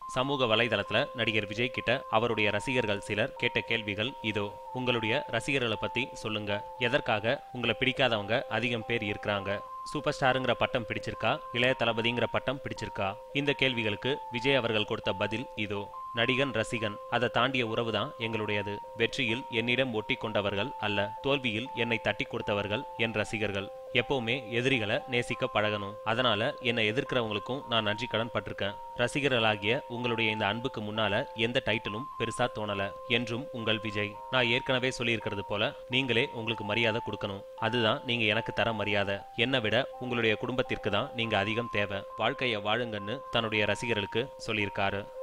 சமூக வலைதளத்துல நடிகர் விஜய் கிட்ட அவருடைய ரசிகர்கள் சிலர் கேட்ட கேள்விகள் இதோ உங்களுடைய ரசிகர்களை பத்தி சொல்லுங்க எதற்காக உங்களை பிடிக்காதவங்க அதிகம் பேர் இருக்கிறாங்க சூப்பர் ஸ்டாருங்கிற பட்டம் பிடிச்சிருக்கா இளைய தளபதிங்கிற பட்டம் பிடிச்சிருக்கா இந்த கேள்விகளுக்கு விஜய் அவர்கள் கொடுத்த பதில் இதோ நடிகன் ரசிகன் அதை தாண்டிய உறவுதான் எங்களுடையது வெற்றியில் என்னிடம் ஒட்டி கொண்டவர்கள் அல்ல தோல்வியில் என்னை தட்டி கொடுத்தவர்கள் என் ரசிகர்கள் எப்பவுமே எதிரிகளை நேசிக்க பழகணும் அதனால என்னை எதிர்க்கிறவங்களுக்கும் நான் நன்றி கடன் பட்டிருக்கேன் ரசிகர்களாகிய உங்களுடைய இந்த அன்புக்கு முன்னால எந்த டைட்டிலும் பெருசா தோணல என்றும் உங்கள் விஜய் நான் ஏற்கனவே சொல்லியிருக்கிறது போல நீங்களே உங்களுக்கு மரியாதை கொடுக்கணும் அதுதான் நீங்க எனக்கு தர மரியாதை என்னை விட உங்களுடைய குடும்பத்திற்கு தான் நீங்க அதிகம் தேவை வாழ்க்கையை வாழுங்கன்னு தன்னுடைய ரசிகர்களுக்கு சொல்லியிருக்காரு